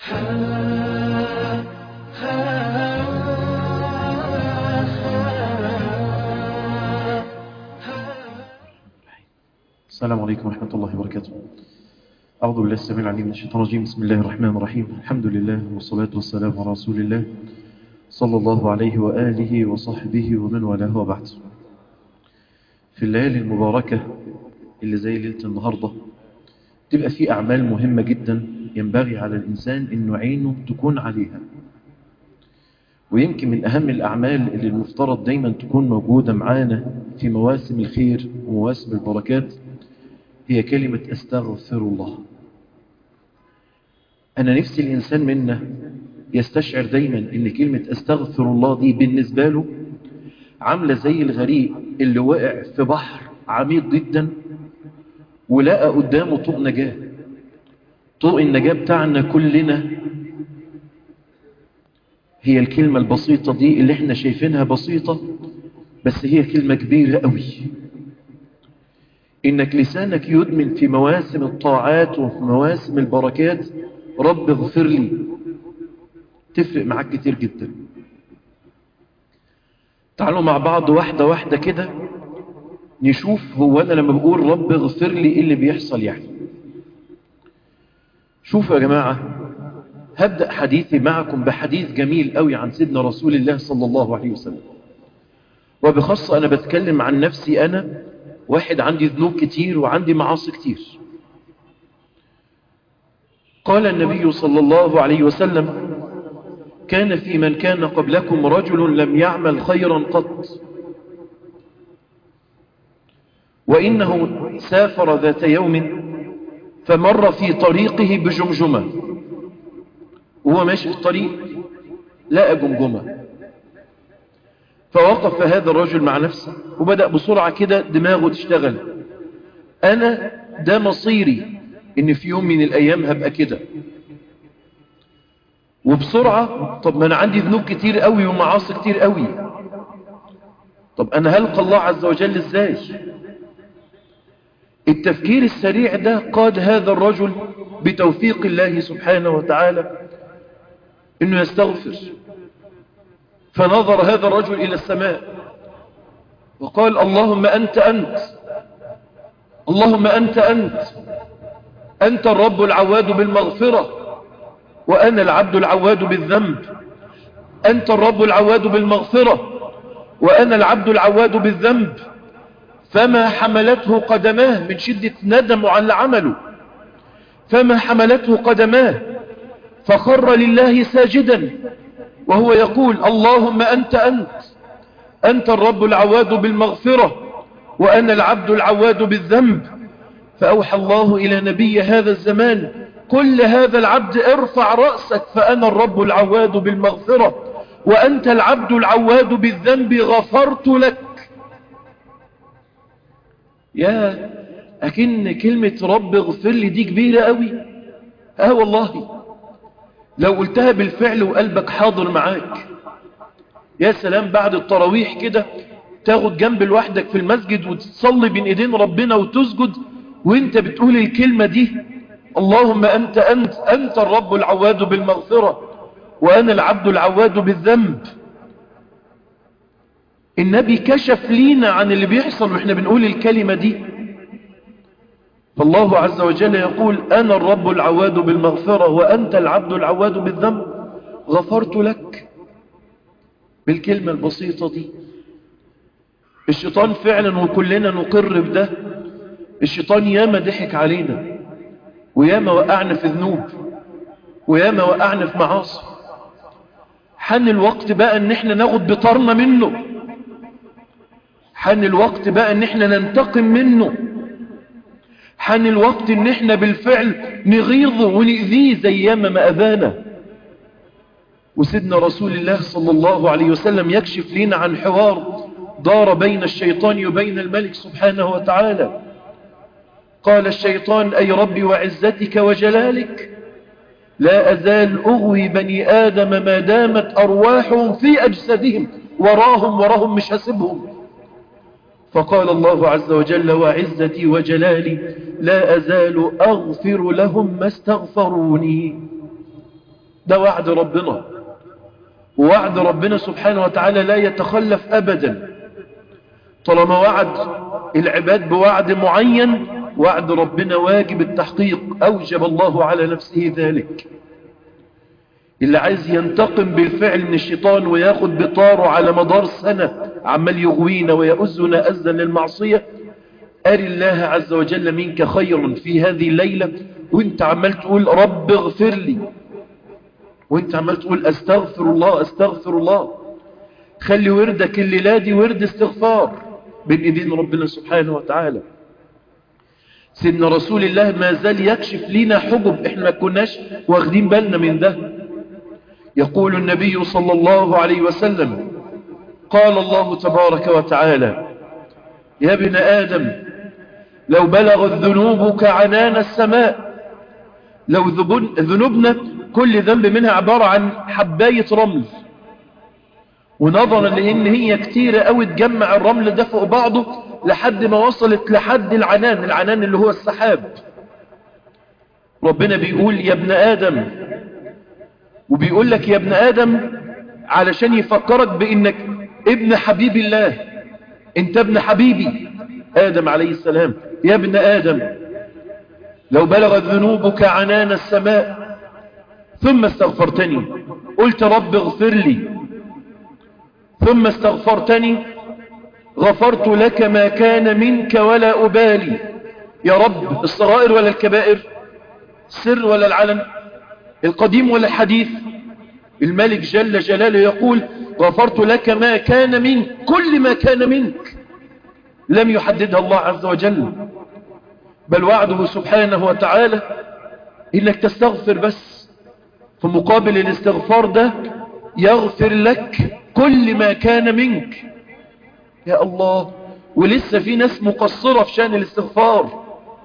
السلام عليكم ورحمة الله وبركاته أعوذ بالله السميع العليم من الشيطان الرجيم بسم الله الرحمن الرحيم الحمد لله والصلاة والسلام على رسول الله صلى الله عليه وآله وصحبه ومن والاه وبعد في الليالي المباركة اللي زي ليلة النهاردة تبقى في أعمال مهمة جدا ينبغي على الإنسان إنه عينه تكون عليها ويمكن من أهم الأعمال اللي المفترض دايما تكون موجودة معانا في مواسم الخير ومواسم البركات هي كلمة أستغفر الله أنا نفسي الإنسان منا يستشعر دايما إن كلمة أستغفر الله دي بالنسبة له عاملة زي الغريق اللي وقع في بحر عميق جدا ولقى قدامه طوق نجاة طوق النجاة بتاعنا كلنا هي الكلمة البسيطة دي اللي احنا شايفينها بسيطة بس هي كلمة كبيرة قوي انك لسانك يدمن في مواسم الطاعات وفي مواسم البركات رب اغفر لي تفرق معاك كتير جدا تعالوا مع بعض واحدة واحدة كده نشوف هو انا لما بقول رب اغفر لي ايه اللي بيحصل يعني شوفوا يا جماعة هبدأ حديثي معكم بحديث جميل قوي عن سيدنا رسول الله صلى الله عليه وسلم وبخاصة أنا بتكلم عن نفسي أنا واحد عندي ذنوب كتير وعندي معاصي كتير قال النبي صلى الله عليه وسلم كان في من كان قبلكم رجل لم يعمل خيرا قط وإنه سافر ذات يوم فمر في طريقه بجمجمة وهو ماشي في الطريق لقى جمجمة فوقف هذا الرجل مع نفسه وبدأ بسرعة كده دماغه تشتغل أنا ده مصيري إن في يوم من الأيام هبقى كده وبسرعة طب ما أنا عندي ذنوب كتير قوي ومعاصي كتير قوي طب أنا هلقى الله عز وجل إزاي التفكير السريع ده قاد هذا الرجل بتوفيق الله سبحانه وتعالى انه يستغفر فنظر هذا الرجل الى السماء وقال اللهم انت انت اللهم انت انت انت الرب العواد بالمغفرة وانا العبد العواد بالذنب انت الرب العواد بالمغفرة وانا العبد العواد بالذنب فما حملته قدماه من شدة ندم على عمله فما حملته قدماه فخر لله ساجدا وهو يقول اللهم أنت أنت أنت الرب العواد بالمغفرة وأنا العبد العواد بالذنب فأوحى الله إلى نبي هذا الزمان كل هذا العبد ارفع رأسك فأنا الرب العواد بالمغفرة وأنت العبد العواد بالذنب غفرت لك يا أكن كلمة رب اغفر لي دي كبيرة قوي اه والله لو قلتها بالفعل وقلبك حاضر معاك يا سلام بعد التراويح كده تاخد جنب لوحدك في المسجد وتصلي بين ايدين ربنا وتسجد وانت بتقول الكلمة دي اللهم انت انت انت الرب العواد بالمغفرة وانا العبد العواد بالذنب النبي كشف لينا عن اللي بيحصل واحنا بنقول الكلمة دي فالله عز وجل يقول أنا الرب العواد بالمغفرة وأنت العبد العواد بالذنب غفرت لك بالكلمة البسيطة دي الشيطان فعلا وكلنا نقر بده الشيطان ياما ضحك علينا وياما وقعنا في ذنوب وياما وقعنا في معاصي حن الوقت بقى ان احنا ناخد بطارنا منه حن الوقت بقى ان احنا ننتقم منه حان الوقت ان احنا بالفعل نغيظه ونأذيه زي ياما ما أذانا وسيدنا رسول الله صلى الله عليه وسلم يكشف لنا عن حوار دار بين الشيطان وبين الملك سبحانه وتعالى قال الشيطان أي ربي وعزتك وجلالك لا أزال أغوي بني آدم ما دامت أرواحهم في أجسادهم وراهم وراهم مش هسبهم فقال الله عز وجل وعزتي وجلالي لا أزال أغفر لهم ما استغفروني ده وعد ربنا ووعد ربنا سبحانه وتعالى لا يتخلف أبدا طالما وعد العباد بوعد معين وعد ربنا واجب التحقيق أوجب الله على نفسه ذلك اللي عايز ينتقم بالفعل من الشيطان وياخد بطاره على مدار سنة عمال يغوينا ويأزنا أزا للمعصية أري الله عز وجل منك خيرا في هذه الليلة وانت عمال تقول رب اغفر لي وانت عمال تقول استغفر الله استغفر الله خلي وردك الليلة دي ورد استغفار بين ايدين ربنا سبحانه وتعالى سيدنا رسول الله ما زال يكشف لنا حجب احنا ما كناش واخدين بالنا من ده يقول النبي صلى الله عليه وسلم قال الله تبارك وتعالى يا ابن آدم لو بلغت ذنوبك عنان السماء لو ذنوبنا كل ذنب منها عبارة عن حباية رمل ونظرا لان هي كتيرة قوي تجمع الرمل ده فوق بعضه لحد ما وصلت لحد العنان العنان اللي هو السحاب ربنا بيقول يا ابن آدم وبيقول لك يا ابن آدم علشان يفكرك بانك ابن حبيب الله انت ابن حبيبي آدم عليه السلام يا ابن آدم لو بلغت ذنوبك عنان السماء ثم استغفرتني قلت رب اغفر لي ثم استغفرتني غفرت لك ما كان منك ولا أبالي يا رب الصغائر ولا الكبائر السر ولا العلن القديم ولا الحديث الملك جل جلاله يقول غفرت لك ما كان منك كل ما كان منك لم يحددها الله عز وجل بل وعده سبحانه وتعالى إنك تستغفر بس في مقابل الاستغفار ده يغفر لك كل ما كان منك يا الله ولسه في ناس مقصرة في شان الاستغفار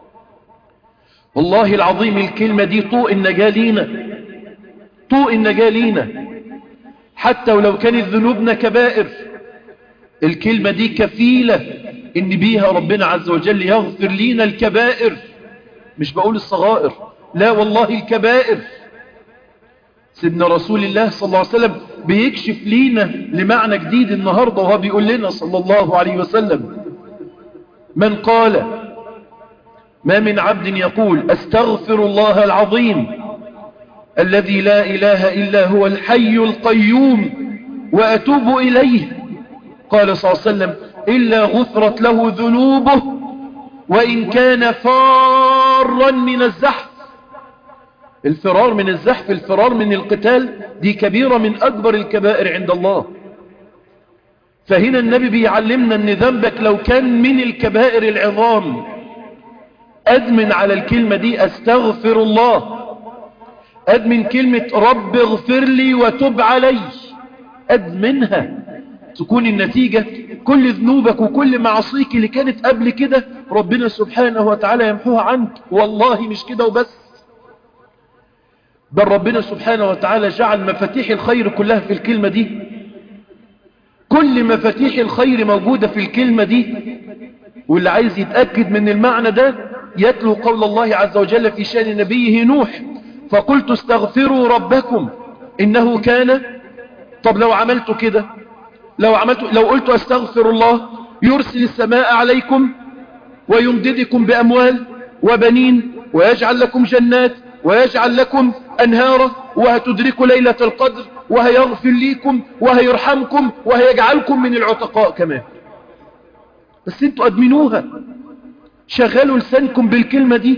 والله العظيم الكلمة دي طوء النجاة لينا طوء النجاة لينا حتى ولو كانت ذنوبنا كبائر الكلمة دي كفيلة ان بيها ربنا عز وجل يغفر لينا الكبائر مش بقول الصغائر لا والله الكبائر سيدنا رسول الله صلى الله عليه وسلم بيكشف لينا لمعنى جديد النهاردة وهو بيقول لنا صلى الله عليه وسلم من قال ما من عبد يقول استغفر الله العظيم الذي لا إله إلا هو الحي القيوم وأتوب إليه قال صلى الله عليه وسلم إلا غفرت له ذنوبه وإن كان فارا من الزحف الفرار من الزحف الفرار من القتال دي كبيرة من أكبر الكبائر عند الله فهنا النبي بيعلمنا أن ذنبك لو كان من الكبائر العظام أدمن على الكلمة دي أستغفر الله أدمن كلمة رب اغفر لي وتب علي أدمنها تكون النتيجة كل ذنوبك وكل معصيك اللي كانت قبل كده ربنا سبحانه وتعالى يمحوها عنك والله مش كده وبس بل ربنا سبحانه وتعالى جعل مفاتيح الخير كلها في الكلمة دي كل مفاتيح الخير موجودة في الكلمة دي واللي عايز يتأكد من المعنى ده يتلو قول الله عز وجل في شان نبيه نوح فقلت استغفروا ربكم إنه كان طب لو عملت كده لو عملت لو قلت استغفر الله يرسل السماء عليكم ويمددكم بأموال وبنين ويجعل لكم جنات ويجعل لكم أنهارا وهتدركوا ليلة القدر وهيغفر ليكم وهيرحمكم وهيجعلكم من العتقاء كمان بس انتوا أدمنوها شغلوا لسانكم بالكلمة دي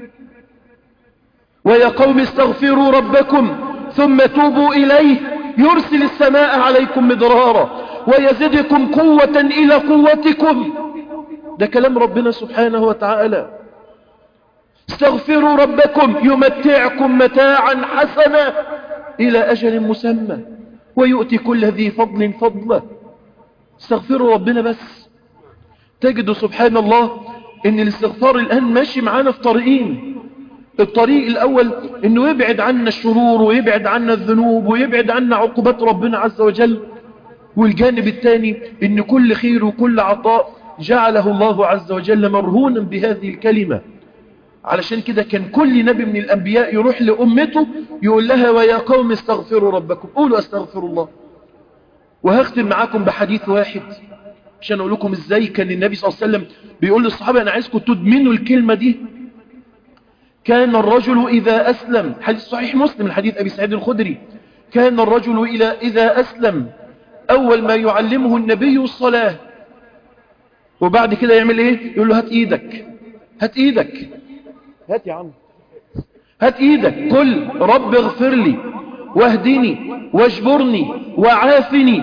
ويا قوم استغفروا ربكم ثم توبوا إليه يرسل السماء عليكم مدرارا ويزدكم قوة إلى قوتكم ده كلام ربنا سبحانه وتعالى استغفروا ربكم يمتعكم متاعا حسنا إلى أجل مسمى ويؤتي كل ذي فضل فضله استغفروا ربنا بس تجدوا سبحان الله ان الاستغفار الآن ماشي معانا في طريقين الطريق الأول انه يبعد عنا الشرور ويبعد عنا الذنوب ويبعد عنا عقوبات ربنا عز وجل والجانب الثاني ان كل خير وكل عطاء جعله الله عز وجل مرهونا بهذه الكلمة علشان كده كان كل نبي من الأنبياء يروح لأمته يقول لها ويا قوم استغفروا ربكم قولوا استغفر الله وهختم معاكم بحديث واحد عشان أقول لكم إزاي كان النبي صلى الله عليه وسلم بيقول للصحابة أنا عايزكم تدمنوا الكلمة دي كان الرجل إذا أسلم حديث صحيح مسلم الحديث أبي سعيد الخدري كان الرجل إلى إذا أسلم أول ما يعلمه النبي الصلاة وبعد كده يعمل إيه يقول له هات إيدك هات إيدك هات يا عم هات إيدك قل رب اغفر لي واهدني واجبرني وعافني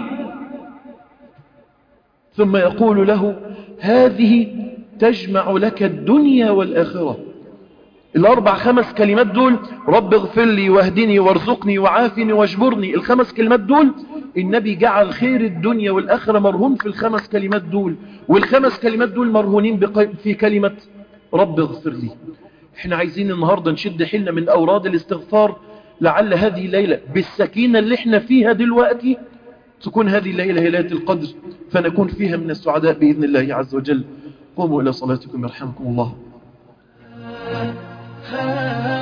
ثم يقول له هذه تجمع لك الدنيا والآخرة الأربع خمس كلمات دول رب اغفر لي واهدني وارزقني وعافني واجبرني الخمس كلمات دول النبي جعل خير الدنيا والآخرة مرهون في الخمس كلمات دول والخمس كلمات دول مرهونين في كلمة رب اغفر لي احنا عايزين النهاردة نشد حيلنا من أوراد الاستغفار لعل هذه الليلة بالسكينة اللي احنا فيها دلوقتي تكون هذه الليلة هي ليلة القدر فنكون فيها من السعداء بإذن الله عز وجل قوموا إلى صلاتكم يرحمكم الله